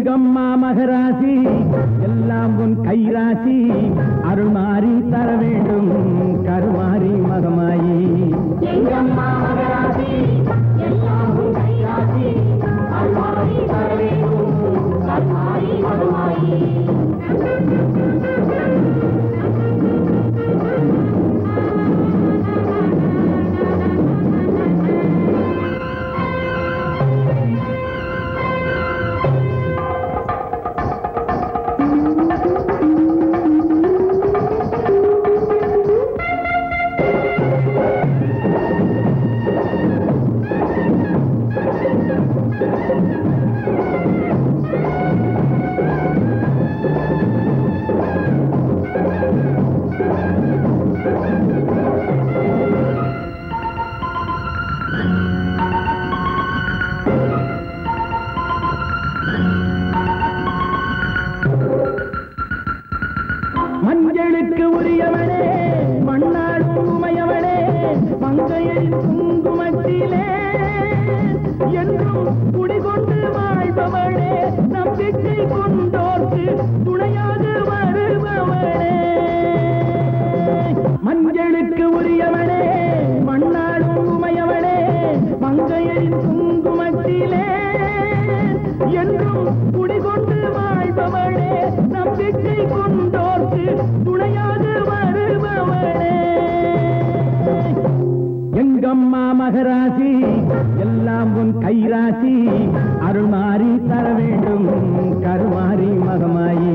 எங்கம்மா மகராசி எல்லாம் உன் கைராசி அருள் மாறி தர வேண்டும் கருமாறி மகமாயி எங்கம்மா மகராசி எல்லாம் உன் கைராசி அல்வாரி வரவேண்டும் கல்மாரி மதுமாயி மஞ்சளுக்கு உரியவனே மண்ணாடும் உமையவனே மங்கையின் குங்குமத்திலே என்றும் குடிகொண்டு வாழ்பவனே நம்பிக்கை கொண்டோர்க்கு துணையாக வருபவனே மஞ்சளுக்கு உரியவனே மண்ணாடும் உமையவனே மங்கையின் குங்குமத்திலே என்றும் குடிகொண்டு வாழ்பவனே நம்பிக்கை கொண்டோர்க்கு துணையாக வருபவனே எங்கம்மா மகராசி எல்லாம் உன் கைராசி அருள் மாறி தர வேண்டும் கருமாறி மகமாயி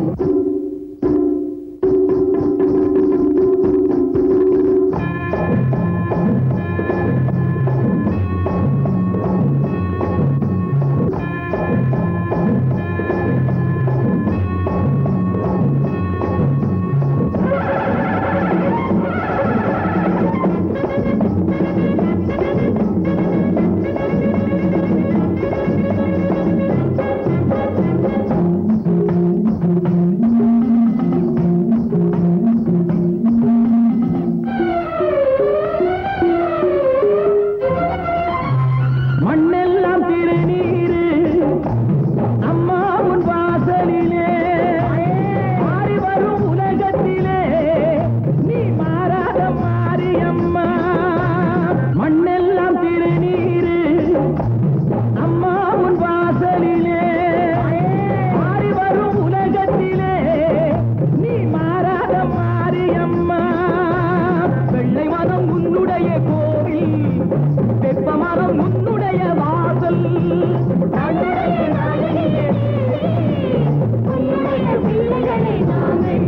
மண்ணெல்லாம் திருநீரு அம்மா உன் வாசலிலே மாறி வரும் உலகத்திலே நீ மாறாத மாரியம்மா மண்ணெல்லாம் திருநீரு அம்மா உன் வாசலிலே மாறி வரும் உலகத்திலே நீ மாறாத மாரியம்மா வெள்ளை மரம் உன்னுடைய கோவில் வெப்ப மரம் உன்னுடைய வாசல் தன்னுடைய நாயகியே உன்னுடைய பிள்ளைகளே நாங்கள்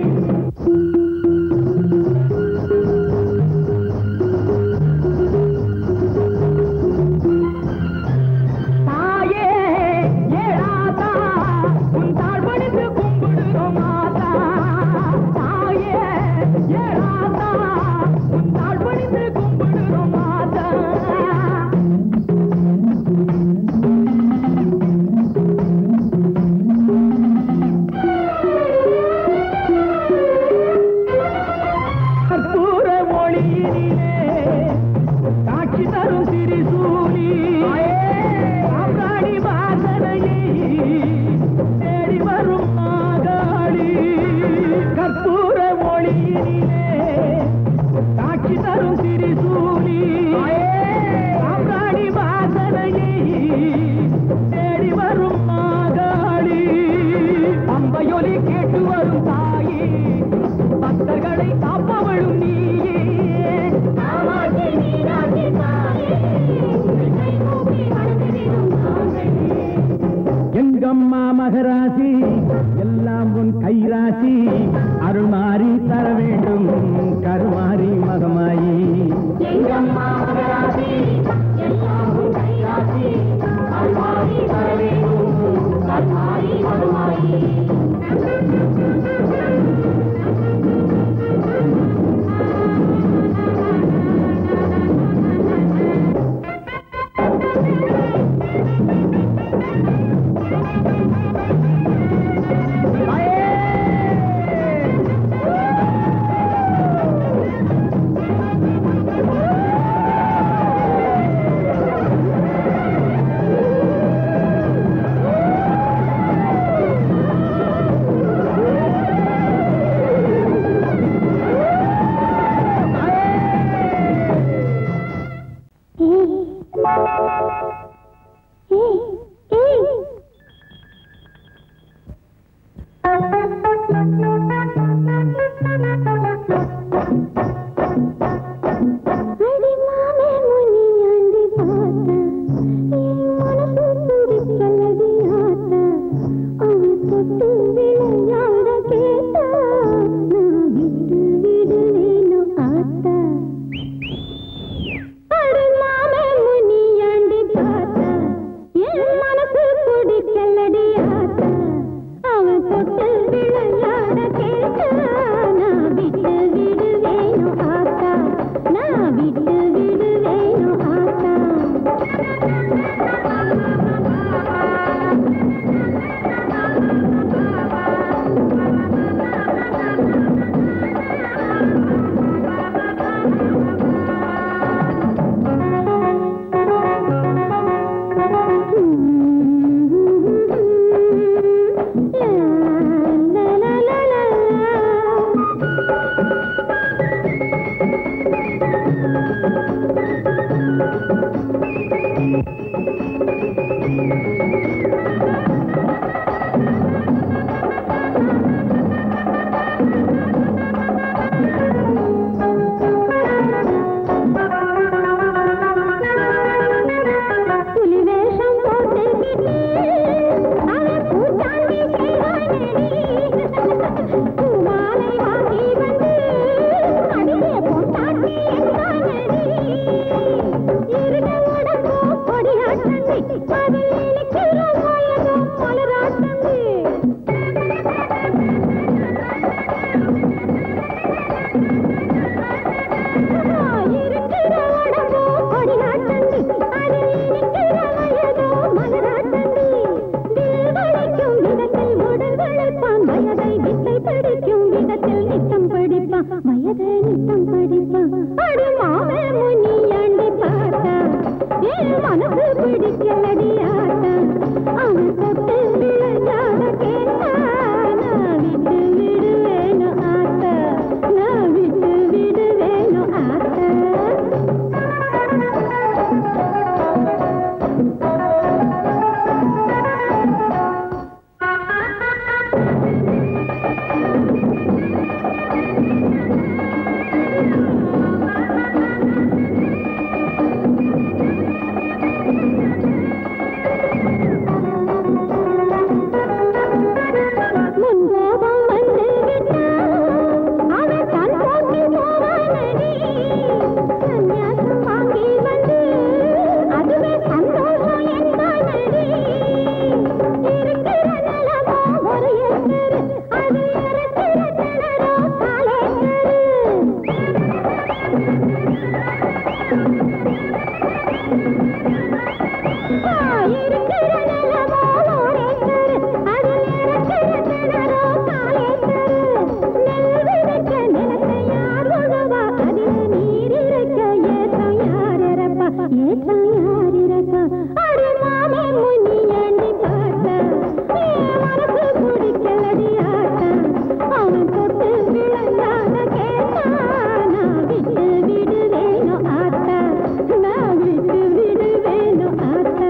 தாயே ஏழாதா உன் தாழ் பணிந்து கும்பிடுறோம் மாதா தாயே ஏழாதா உன் தாழ் பணிந்து கும்பிடுறோம் மாதா கற்பூர ஒளியினிலே காட்சி தரும் திரிசூலி சாம்ராணி வாசனையை தேடி வரும் மாகாளி கற்பூர ஒளியினிலே காட்சி தரும் திரிசூலி சாம்ராணி வாசனையை தேடி வரும் மாகாளி பம்பையொலி கேட்டு வரும் தாயே பக்தர்களை காப்பவளும் நீயே காமாட்சி மீனாட்சி தாயே உன்னை கைகூப்பி வணங்குகிறோம் நாங்கள் எங்கம்மா மகராசி எல்லாம் உன் கைராசி அருள் மாறி தர வேண்டும் கருமாறி மகமாயி எங்கம்மா மகராசி எல்லாம் உன் கைராசி அல்வாரி வரவேண்டும் கல்மாரி மதுமாயி ஆ புலி வேஷம் போட்டுக்கிட்டு அவன் பூச்சாண்டி செய்வானடி பூமாலை வாங்கி வந்து அடியே பொட்டாட்டி என்றானடி இருட உடம்போ கொடியாட்டண்டி அதில் இனிக்கிற மலரோ மலராட்டண்டி இருக்கிற உடம்போ கொடியாட்டண்டி அதில் இனிக்கிற வயதோ மலராட்டண்டி வில் வளைக்கும் விதத்தில் உடல் வளைப்பான் வயதை வித்தை படிக்கும் விதத்தில் நித்தம் படிப்பான் வயதை நித்தம் படிப்பான் அடி மாமே முனி அண்டி பார்த்தா என் மனசு பிடிக்கலடி ஆட்டா அவன் தொட்டு விளையாட கேட்டா நான் விட்டு விடுவேனோ ஆத்தா நான் விட்டு விடுவேனோ ஆத்தா முன்கோபம் வந்து விட்டான் அவன் தன் போக்கில் போவானடி சந்நியாசம் வாங்கி வந்து அதுவே சந்தோஷம் என்பானடி இருக்கிற நிலமோ ஒரு ஏக்கரு அது இருக்கிற கிணறோ காலேக்கரு இருக்கிற நிலமோ ஓரேக்கரு அதில் இருக்கிற கிணறோ காலேக்கரு நெல் விதைக்க நிலத்தை யார் உழுவா அதில் நீர் இருக்க ஏற்றம் யார் இறப்பா ஏற்றம் யார் இறப்பா அடி மாமே முனி ஏண்டி பார்த்தா என் மனசு பிடிக்கலடி ஆட்டா அவன் தொட்டு விழுந்தான கேட்டா நான் விட்டு விடுவேனோ ஆத்தா நான் விட்டு விடுவேனோ ஆத்தா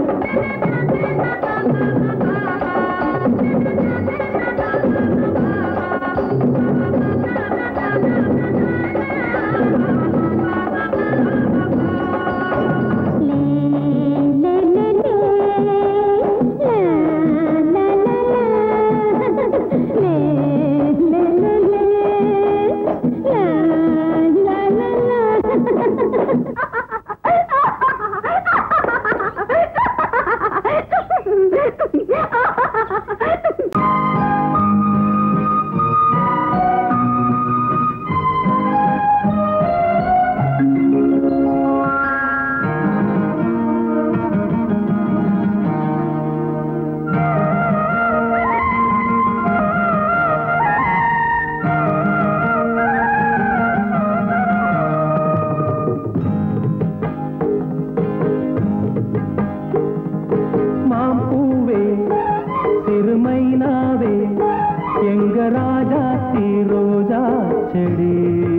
மாம்பூவே சிறுமைனாவே எங்க ராஜா ரோஜா செடி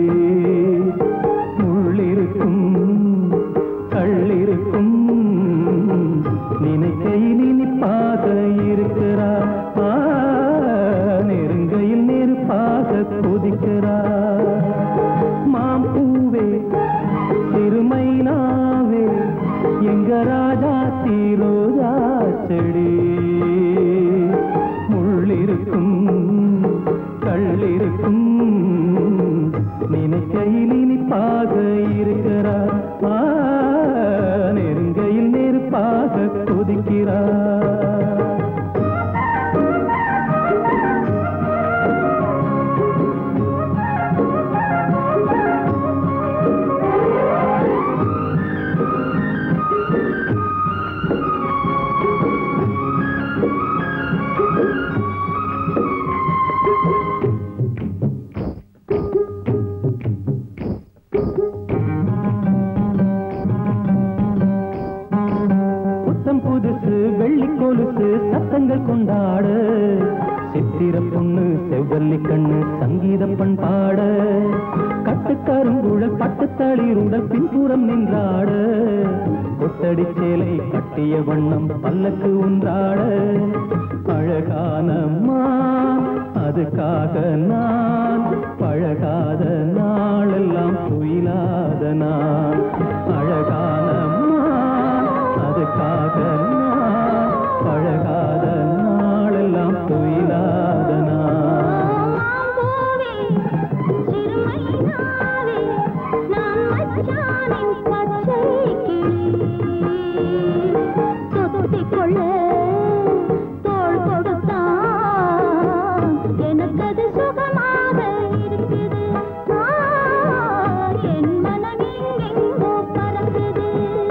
முள்ளிருக்கும் கள்ளிருக்கும் நினைக்கையில் இனிப்பாக இருக்கிறா ஆ, நெருங்கையில் நெருப்பாக கொதிக்கிறா மாம்பூவே சிறுமைனாவே எங்க ராஜா ரோஜா செடி முள்ளிருக்கும் கள்ளிருக்கும் நினைக்கையில் இனிப்பாக இருக்கிறா ஆ, நெருங்கையில் நெருப்பாக கொதிக்கிறா புத்தம் புதுசு வெள்ளி கொலுசு சத்தங்கள் கொண்டாட சித்திர பொண்ணு செவ்வல்லி கண்ணு சங்கீத பண்பாட கட்டுக்கருங்குழல் பட்டுத்தளிருடன் பின்புறம் நின்றாட கொட்டடி சேலை கட்டிய வண்ணம் பல்லக்கு உன்றாட அழகான மான் அதுக்காக நான் பழகாத நாளெல்லாம் துயிலாத நான் அழகான மான் அதுக்காக நான் பழகாத நாளெல்லாம் துயிலாத நான் மாம்பூவே சிறுமையாவே நான் மச்சானின் பச்சை கிளி தொத்திக் கொள்ள தோள் கொடுத்தான் எனக்கது சுகமாக இருக்குது ஆ, என் மனம் எங்கெங்கோ பறக்குது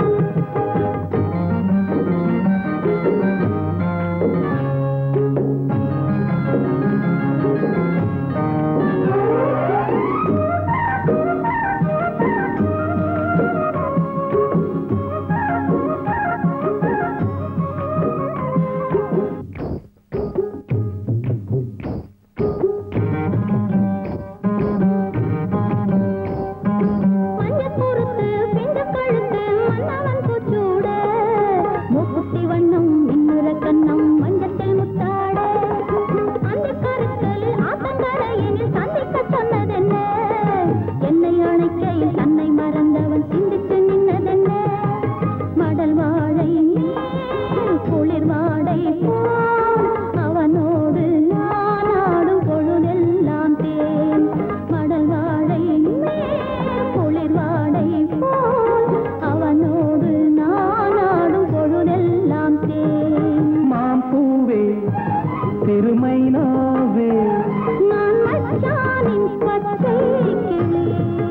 மஞ்சள் பொறுத்து பிஞ்ச கழுத்து மன்னவன் பூச்சூட மூக்குத்தி வண்ணம் மின்னுற கண்ணம் மஞ்சத்தில் முத்தாட அந்த கருத்தல் ஆத்தங்கரையினில் சந்திக்க சொன்னதென்ன என்னை அணைக்கையில் தன்னை மறந்தவன் சிந்தித்து நின்னதென்ன மடல் வாழை குளிர் வாடை போல் அவனோடு நான் ஆடும் பொழுதெல்லாம் தேன் மடல் வாழை குளிர் வாடை போல் அவனோடு நான் ஆடும் பொழுதெல்லாம் தேன் மாம்பூவே திருமைனாவே நான் மச்சானின் பச்சை கிளி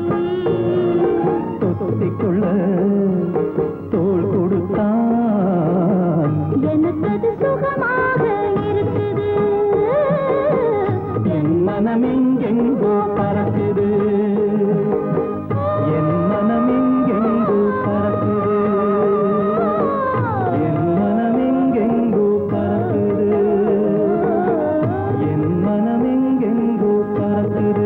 தொத்திக்கொள்ள தோள் கொடுத்தான் எனக்கது சுகமாக இருக்குது என் மனமெங்கெங்கோ பறக்குது என் மனமெங்கெங்கோ பறக்குது என் மனமெங்கெங்கோ பறக்குது என் மனமெங்கெங்கோ பறக்குது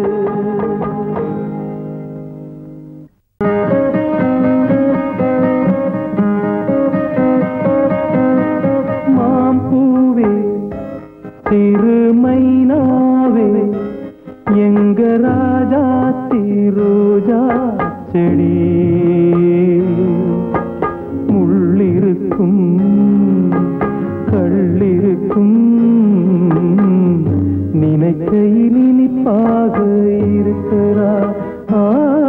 மாம்பூவே திருமைனாவே எங்க ராஜா திருஜா செடி முள்ளிருக்கும் கள்ளிருக்கும் நினைக்கையில் இனிப்பாக இருக்கிறா ஆ,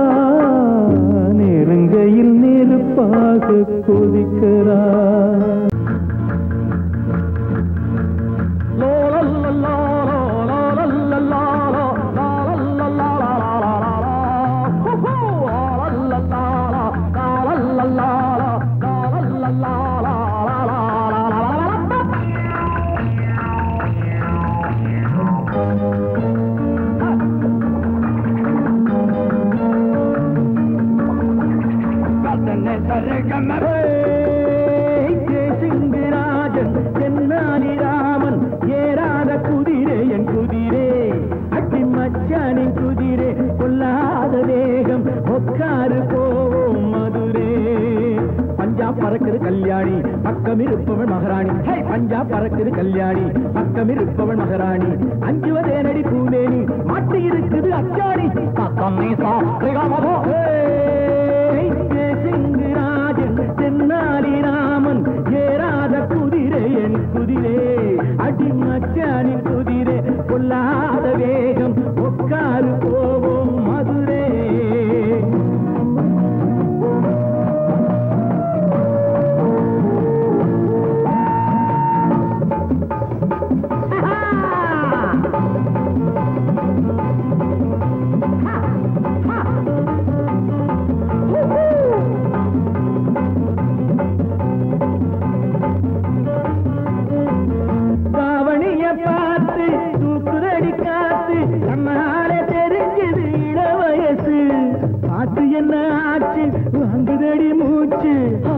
நெருங்கையில் நெருப்பாக கொதிக்கிறா சிங்கராஜன் தென்னாலி ராமன் ஏறாத குதிரை என் குதிரே அட்டி மச்சானின் குதிரை கொல்லாத வேகம் உட்காரு போவோம் மதுரே பஞ்சாப் பறக்குது கல்யாணி பக்கம் இருப்பவள் மகாராணி ஹே, பஞ்சாப் பறக்குது கல்யாணி பக்கம் இருப்பவள் மகாராணி அஞ்சுவதே நடி பூமேனி மாட்டி இருக்குது அச்சாடி பக்கம் நீசா ஸ்ரீராமதோ சிங்கராஜன் தென்னாலி ராமன் ஏறாத குதிரை என் குதிரை அடி மச்சானின் குதிரை கொல்லாத வேகம் உட்காரு போவோம் மதுரை தாவணிய பார்த்து தூக்குதடி காத்து கண்ணால தெரிஞ்சது இள வயசு பார்த்து என்ன ஆச்சு வாங்குதடி மூச்சு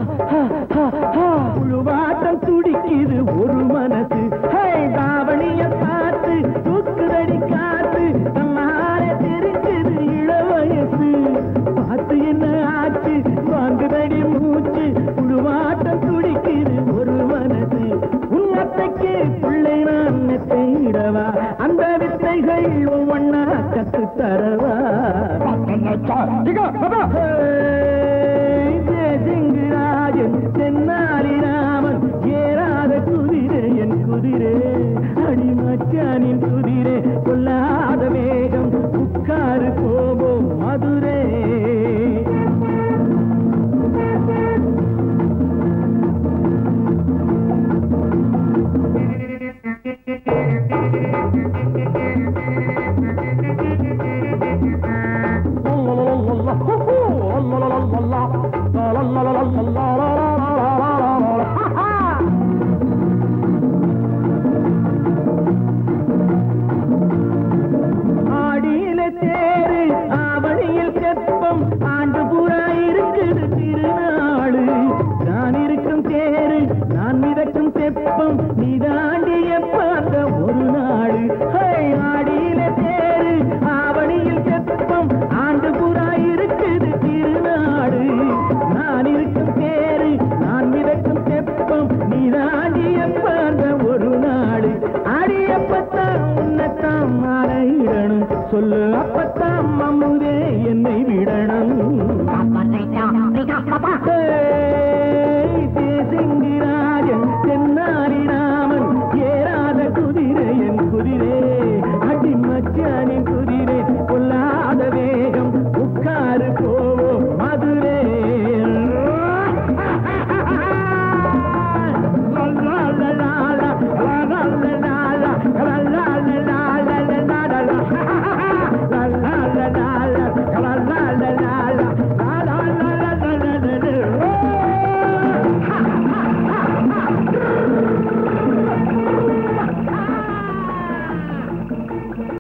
புழுவாட்டம் துடிக்குது ஒரு மனசு ஹே, தாவணிய பார்த்து தூக்குதடி காத்து கண்ணால தெரிஞ்சது இள வயசு கத்து தரவா ஜெயசிங்கராஜன் தென்னாலி ராமன் ஏறாத குதிரை என் குதிரை அடிமச்சானின் குதிரை கொல்லாத வேகம் உட்காரு போவோம் மதுரை ஆடியில தேரு ஆவணியில் தெப்பம் ஆண்டு புறா இருக்குது திருநாளு நான் இருக்கும் தேரு நான் மிதக்கும் தெப்பம் நீ தாண்டிய பார்த்த ஒரு நாடு ஹை, ஆடியில தேரு ஆவணியில் தெப்பம் ஆண்டு புறா இருக்குது திருநாடு நான் இருக்கும் தேரு நான் மிதக்கும் தெப்பம் நீ தாண்டிய பார்த்த ஒரு நாடு அடியப்பத்தான் உன்னைத்தான் மாறையிடணும் சொல்லு அப்பத்தான் மம்முதே என்னை விடணும் Papa, Hey!